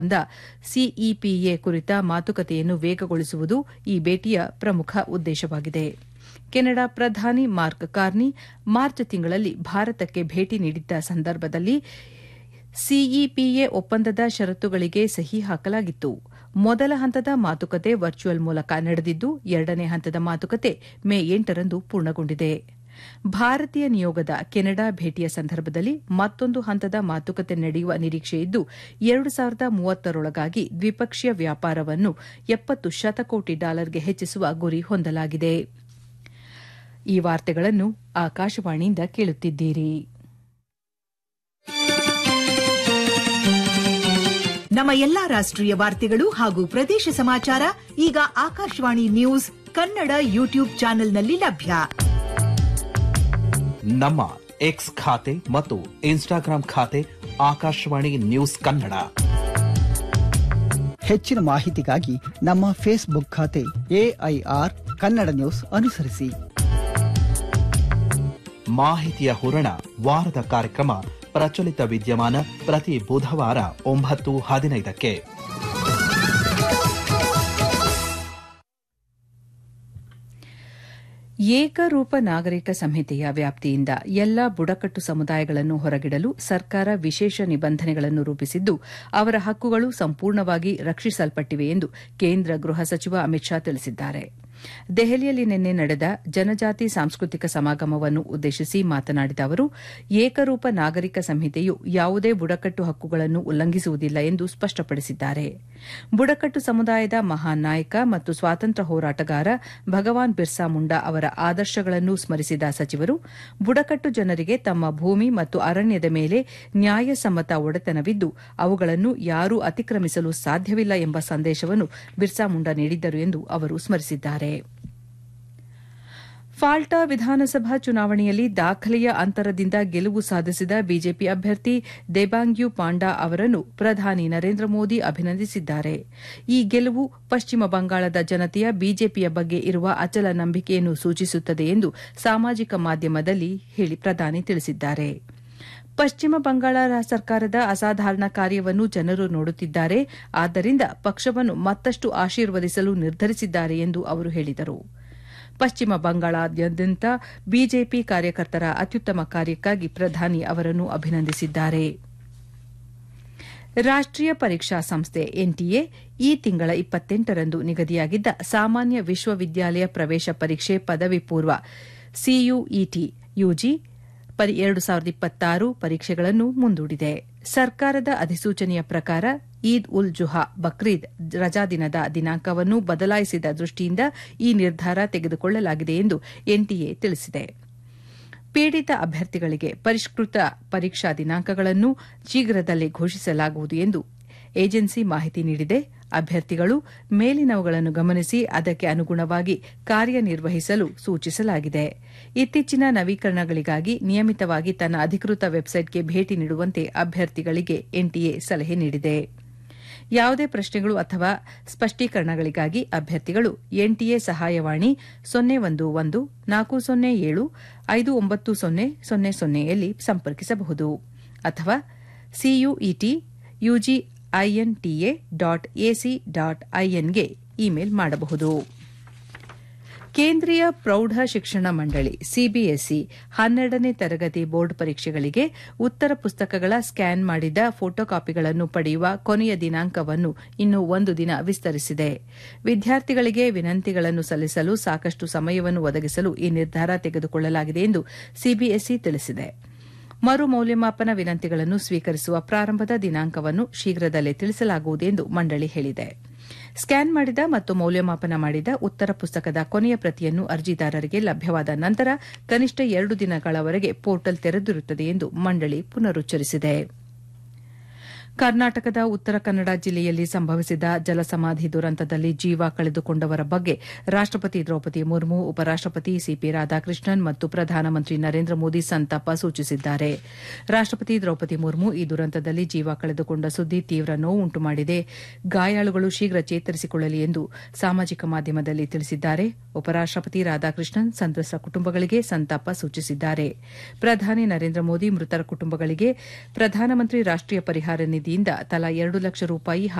CEPA ಕುರಿತ ಮಾತುಕತೆಯನ್ನು ವೇಗಗೊಳಿಸುವುದು ಈ ಭೇಟಿಯ ಪ್ರಮುಖ ಉದ್ದೇಶವಾಗಿದೆ ಕೆನಡಾ ಪ್ರಧಾನಿ ಮಾರ್ಕ್ ಕಾರ್ನಿ ಮಾರ್ಚ್ ತಿಂಗಳಲ್ಲಿ ಭಾರತಕ್ಕೆ ಭೇಟಿ ನೀಡಿದ್ದ ಸಂದರ್ಭದಲ್ಲಿ ಸಿಇಪಿಎ ಒಪ್ಪಂದದ ಷರತ್ತುಗಳಿಗೆ ಸಹಿ ಹಾಕಲಾಗಿತ್ತು ಮೊದಲ ಹಂತದ ಮಾತುಕತೆ ವರ್ಚುವಲ್ ಮೂಲಕ ನಡೆದಿದ್ದು ಎರಡನೇ ಹಂತದ ಮಾತುಕತೆ ಮೇ ಎಂಟರಂದು ಪೂರ್ಣಗೊಂಡಿದೆ ಭಾರತೀಯ ನಿಯೋಗದ ಕೆನಡಾ ಭೇಟಿಯ ಸಂದರ್ಭದಲ್ಲಿ ಮತ್ತೊಂದು ಹಂತದ ಮಾತುಕತೆ ನಡೆಯುವ ನಿರೀಕ್ಷೆಯಿದ್ದು ಎರಡು ಸಾವಿರದ ಮೂವತ್ತರೊಳಗಾಗಿ ದ್ವಿಪಕ್ಷೀಯ ವ್ಯಾಪಾರವನ್ನು ಎಪ್ಪತ್ತು ಶತಕೋಟಿ ಡಾಲರ್ಗೆ ಹೆಚ್ಚಿಸುವ ಗುರಿ ಹೊಂದಲಾಗಿದೆ ಈ ವಾರ್ತೆಗಳನ್ನು ಆಕಾಶವಾಣಿಯಿಂದ ಕೇಳುತ್ತಿದ್ದೀರಿ ನಮ್ಮ ಎಲ್ಲಾ ರಾಷ್ಟ್ರೀಯ ವಾರ್ತೆಗಳು ಹಾಗೂ ಪ್ರದೇಶ ಸಮಾಚಾರ ಈಗ ಆಕಾಶವಾಣಿ ನ್ಯೂಸ್ ಕನ್ನಡ ಯೂಟ್ಯೂಬ್ ಚಾನೆಲ್ನಲ್ಲಿ ಲಭ್ಯ ನಮ್ಮ ಎಕ್ಸ್ ಖಾತೆ ಮತ್ತು ಇನ್ಸ್ಟಾಗ್ರಾಂ ಖಾತೆ ಆಕಾಶವಾಣಿ ನ್ಯೂಸ್ ಕನ್ನಡ ಹೆಚ್ಚಿನ ಮಾಹಿತಿಗಾಗಿ ನಮ್ಮ ಫೇಸ್ಬುಕ್ ಖಾತೆ ಎಐಆರ್ ಕನ್ನಡ ನ್ಯೂಸ್ ಅನುಸರಿಸಿ ಮಾಹಿತಿಯ ಹೂರಣ ವಾರದ ಕಾರ್ಯಕ್ರಮ ಪ್ರಚಲಿತ ವಿದ್ಯಮಾನ ಪ್ರತಿ ಬುಧವಾರ ಒಂಬತ್ತು ಹದಿನೈದಕ್ಕೆ ಏಕರೂಪ ನಾಗರಿಕ ಸಂಹಿತೆಯ ವ್ಯಾಪ್ತಿಯಿಂದ ಎಲ್ಲಾ ಬುಡಕಟ್ಟು ಸಮುದಾಯಗಳನ್ನು ಹೊರಗಿಡಲು ಸರ್ಕಾರ ವಿಶೇಷ ನಿಬಂಧನೆಗಳನ್ನು ರೂಪಿಸಿದ್ದು ಅವರ ಹಕ್ಕುಗಳು ಸಂಪೂರ್ಣವಾಗಿ ರಕ್ಷಿಸಲ್ಪಟ್ಟಿವೆ ಎಂದು ಕೇಂದ್ರ ಗೃಹ ಸಚಿವ ಅಮಿತ್ ಶಾ ತಿಳಿಸಿದ್ದಾರೆ ದೆಹಲಿಯಲ್ಲಿ ನಿನ್ನೆ ನಡೆದ ಜನಜಾತಿ ಸಾಂಸ್ಕೃತಿಕ ಸಮಾಗಮವನ್ನು ಉದ್ದೇಶಿಸಿ ಮಾತನಾಡಿದ ಅವರು ಏಕರೂಪ ನಾಗರಿಕ ಸಂಹಿತೆಯು ಯಾವುದೇ ಬುಡಕಟ್ಟು ಹಕ್ಕುಗಳನ್ನು ಉಲ್ಲಂಘಿಸುವುದಿಲ್ಲ ಎಂದು ಸ್ಪಷ್ಟಪಡಿಸಿದ್ದಾರೆ ಬುಡಕಟ್ಟು ಸಮುದಾಯದ ಮಹಾನ್ ನಾಯಕ ಮತ್ತು ಸ್ವಾತಂತ್ರ್ಯ ಹೋರಾಟಗಾರ ಭಗವಾನ್ ಬಿರ್ಸಾ ಮುಂಡಾ ಅವರ ಆದರ್ಶಗಳನ್ನು ಸ್ಮರಿಸಿದ ಸಚಿವರು ಬುಡಕಟ್ಟು ಜನರಿಗೆ ತಮ್ಮ ಭೂಮಿ ಮತ್ತು ಅರಣ್ಯದ ಮೇಲೆ ನ್ಯಾಯಸಮ್ಮತ ಒಡೆತನವಿದ್ದು ಅವುಗಳನ್ನು ಯಾರೂ ಅತಿಕ್ರಮಿಸಲು ಸಾಧ್ಯವಿಲ್ಲ ಎಂಬ ಸಂದೇಶವನ್ನು ಬಿರ್ಸಾ ಮುಂಡಾ ನೀಡಿದ್ದರು ಎಂದು ಅವರು ಸ್ಮರಿಸಿದ್ದಾರೆ ಫಾಲ್ಟಾ ವಿಧಾನಸಭಾ ಚುನಾವಣೆಯಲ್ಲಿ ದಾಖಲೆಯ ಅಂತರದಿಂದ ಗೆಲುವು ಸಾಧಿಸಿದ ಬಿಜೆಪಿ ಅಭ್ಯರ್ಥಿ ದೇಬಾಂಗ್ಯು ಪಾಂಡಾ ಅವರನ್ನು ಪ್ರಧಾನಿ ನರೇಂದ್ರ ಮೋದಿ ಅಭಿನಂದಿಸಿದ್ದಾರೆ ಈ ಗೆಲುವು ಪಶ್ಚಿಮ ಬಂಗಾಳದ ಜನತೆಯ ಬಿಜೆಪಿಯ ಬಗ್ಗೆ ಇರುವ ಅಚಲ ನಂಬಿಕೆಯನ್ನು ಸೂಚಿಸುತ್ತದೆ ಎಂದು ಸಾಮಾಜಿಕ ಮಾಧ್ಯಮದಲ್ಲಿ ಹೇಳಿ ಪ್ರಧಾನಿ ತಿಳಿಸಿದ್ದಾರೆ ಪಶ್ಚಿಮ ಬಂಗಾಳ ಸರ್ಕಾರದ ಅಸಾಧಾರಣ ಕಾರ್ಯವನ್ನು ಜನರು ನೋಡುತ್ತಿದ್ದಾರೆ ಆದ್ದರಿಂದ ಪಕ್ಷವನ್ನು ಮತ್ತಷ್ಟು ಆಶೀರ್ವದಿಸಲು ನಿರ್ಧರಿಸಿದ್ದಾರೆ ಎಂದು ಅವರು ಹೇಳಿದರು ಪಶ್ಚಿಮ ಬಂಗಾಳಾದ್ಯಂತ ಬಿಜೆಪಿ ಕಾರ್ಯಕರ್ತರ ಅತ್ಯುತ್ತಮ ಕಾರ್ಯಕ್ಕಾಗಿ ಪ್ರಧಾನಿ ಅವರನ್ನು ಅಭಿನಂದಿಸಿದ್ದಾರೆ ರಾಷ್ಟೀಯ ಪರೀಕ್ಷಾ ಸಂಸ್ಥೆ ಎನ್ಟಿಎ ಈ ತಿಂಗಳ ಇಪ್ಪತ್ತೆಂಟರಂದು ನಿಗದಿಯಾಗಿದ್ದ ಸಾಮಾನ್ಯ ವಿಶ್ವವಿದ್ಯಾಲಯ ಪ್ರವೇಶ ಪರೀಕ್ಷೆ ಪದವಿ ಪೂರ್ವ ಸಿಯುಇಟಿ ಯುಜಿ ಎರಡು ಸಾವಿರದ ಇಪ್ಪತ್ತಾರು ಪರೀಕ್ಷೆಗಳನ್ನು ಮುಂದೂಡಿದೆ ಸರ್ಕಾರದ ಅಧಿಸೂಚನೆಯ ಪ್ರಕಾರ ಈದ್ ಉಲ್ ಜುಹಾ ಬಕ್ರೀದ್ ರಜಾದಿನದ ದಿನಾಂಕವನ್ನು ಬದಲಾಯಿಸಿದ ದೃಷ್ಟಿಯಿಂದ ಈ ನಿರ್ಧಾರ ತೆಗೆದುಕೊಳ್ಳಲಾಗಿದೆ ಎಂದು ಎನ್ಟಿಎ ತಿಳಿಸಿದೆ ಪೀಡಿತ ಅಭ್ಯರ್ಥಿಗಳಿಗೆ ಪರಿಷ್ಕೃತ ಪರೀಕ್ಷಾ ದಿನಾಂಕಗಳನ್ನು ಶೀಘ್ರದಲ್ಲೇ ಘೋಷಿಸಲಾಗುವುದು ಎಂದು ಏಜೆನ್ಸಿ ಮಾಹಿತಿ ನೀಡಿದೆ ಅಭ್ಯರ್ಥಿಗಳು ಮೇಲಿನವುಗಳನ್ನು ಗಮನಿಸಿ ಅದಕ್ಕೆ ಅನುಗುಣವಾಗಿ ಕಾರ್ಯನಿರ್ವಹಿಸಲು ಸೂಚಿಸಲಾಗಿದೆ ಇತ್ತೀಚಿನ ನವೀಕರಣಗಳಿಗಾಗಿ ನಿಯಮಿತವಾಗಿ ತನ್ನ ಅಧಿಕೃತ ವೆಬ್ಸೈಟ್ಗೆ ಭೇಟಿ ನೀಡುವಂತೆ ಅಭ್ಯರ್ಥಿಗಳಿಗೆ ಎನ್ಟಿಎ ಸಲಹೆ ನೀಡಿದೆ ಯಾವುದೇ ಪ್ರಶ್ನೆಗಳು ಅಥವಾ ಸ್ಪಷ್ಟೀಕರಣಗಳಿಗಾಗಿ ಅಭ್ಯರ್ಥಿಗಳು ಎನ್ಟಿಎ ಸಹಾಯವಾಣಿ ಸೊನ್ನೆ ಒಂದು ಒಂದು ನಾಲ್ಕು ಸೊನ್ನೆ ಏಳು ಐದು ಒಂಬತ್ತು ಸೊನ್ನೆ ಸೊನ್ನೆ ಸೊನ್ನೆಯಲ್ಲಿ ಸಂಪರ್ಕಿಸಬಹುದು ಅಥವಾ CUET UG NTA dot AC dot ಐಎನ್ಗೆ ಇಮೇಲ್ ಮಾಡಬಹುದು ಕೇಂದ್ರೀಯ ಪ್ರೌಢ ಶಿಕ್ಷಣ ಮಂಡಳಿ ಸಿಬಿಎಸ್ಇ ಹನ್ನೆರಡನೇ ತರಗತಿ ಬೋರ್ಡ್ ಪರೀಕ್ಷೆಗಳಿಗೆ ಉತ್ತರ ಪುಸ್ತಕಗಳ ಸ್ಕ್ಯಾನ್ ಮಾಡಿದ ಫೋಟೋಕಾಪಿಗಳನ್ನು ಪಡೆಯುವ ಕೊನೆಯ ದಿನಾಂಕವನ್ನು ಇನ್ನು ಒಂದು ದಿನ ವಿಸ್ತರಿಸಿದೆ ವಿದ್ಯಾರ್ಥಿಗಳಿಗೆ ವಿನಂತಿಗಳನ್ನು ಸಲ್ಲಿಸಲು ಸಾಕಷ್ಟು ಸಮಯವನ್ನು ಒದಗಿಸಲು ಈ ನಿರ್ಧಾರ ತೆಗೆದುಕೊಳ್ಳಲಾಗಿದೆ ಎಂದು ಸಿಬಿಎಸ್ಇ ತಿಳಿಸಿದೆ ಮರು ಮೌಲ್ಯಮಾಪನ ವಿನಂತಿಗಳನ್ನು ಸ್ವೀಕರಿಸುವ ಪ್ರಾರಂಭದ ದಿನಾಂಕವನ್ನು ಶೀಘ್ರದಲ್ಲೇ ತಿಳಿಸಲಾಗುವುದು ಎಂದು ಮಂಡಳಿ ಹೇಳಿದೆ ಸ್ಕ್ಯಾನ್ ಮಾಡಿದ ಮತ್ತು ಮೌಲ್ಯಮಾಪನ ಮಾಡಿದ ಉತ್ತರ ಪುಸ್ತಕದ ಕೊನೆಯ ಪ್ರತಿಯನ್ನು ಅರ್ಜಿದಾರರಿಗೆ ಲಭ್ಯವಾದ ನಂತರ ಕನಿಷ್ಠ ಎರಡು ದಿನಗಳವರೆಗೆ ಪೋರ್ಟಲ್ ತೆರೆದಿರುತ್ತದೆ ಎಂದು ಮಂಡಳಿ ಪುನರುಚ್ಚರಿಸಿದೆ ಕರ್ನಾಟಕದ ಉತ್ತರ ಕನ್ನಡ ಜಿಲ್ಲೆಯಲ್ಲಿ ಸಂಭವಿಸಿದ ಜಲಸಮಾಧಿ ದುರಂತದಲ್ಲಿ ಜೀವ ಕಳೆದುಕೊಂಡವರ ಬಗ್ಗೆ ರಾಷ್ಟಪತಿ ದ್ರೌಪದಿ ಮುರ್ಮು ಉಪರಾಷ್ಟಪತಿ ಸಿಪಿ ರಾಧಾಕೃಷ್ಣನ್ ಮತ್ತು ಪ್ರಧಾನಮಂತ್ರಿ ನರೇಂದ್ರ ಮೋದಿ ಸಂತಾಪ ಸೂಚಿಸಿದ್ದಾರೆ ರಾಷ್ಟಪತಿ ದ್ರೌಪದಿ ಮುರ್ಮು ಈ ದುರಂತದಲ್ಲಿ ಜೀವ ಕಳೆದುಕೊಂಡ ಸುದ್ದಿ ತೀವ್ರ ನೋವು ಉಂಟುಮಾಡಿದೆ ಗಾಯಾಳುಗಳು ಶೀಘ್ರ ಚೇತರಿಸಿಕೊಳ್ಳಲಿ ಎಂದು ಸಾಮಾಜಿಕ ಮಾಧ್ಯಮದಲ್ಲಿ ತಿಳಿಸಿದ್ದಾರೆ ಉಪರಾಷ್ಟಪತಿ ರಾಧಾಕೃಷ್ಣನ್ ಸಂತ್ರಸ್ತ ಕುಟುಂಬಗಳಿಗೆ ಸಂತಾಪ ಸೂಚಿಸಿದ್ದಾರೆ ಪ್ರಧಾನಿ ನರೇಂದ್ರ ಮೋದಿ ಮೃತರ ಕುಟುಂಬಗಳಿಗೆ ಪ್ರಧಾನಮಂತ್ರಿ ರಾಷ್ಟೀಯ ಪರಿಹಾರ ನಿಧಿಯಿಂದ ತಲಾ ಎರಡು ಲಕ್ಷ ರೂಪಾಯಿ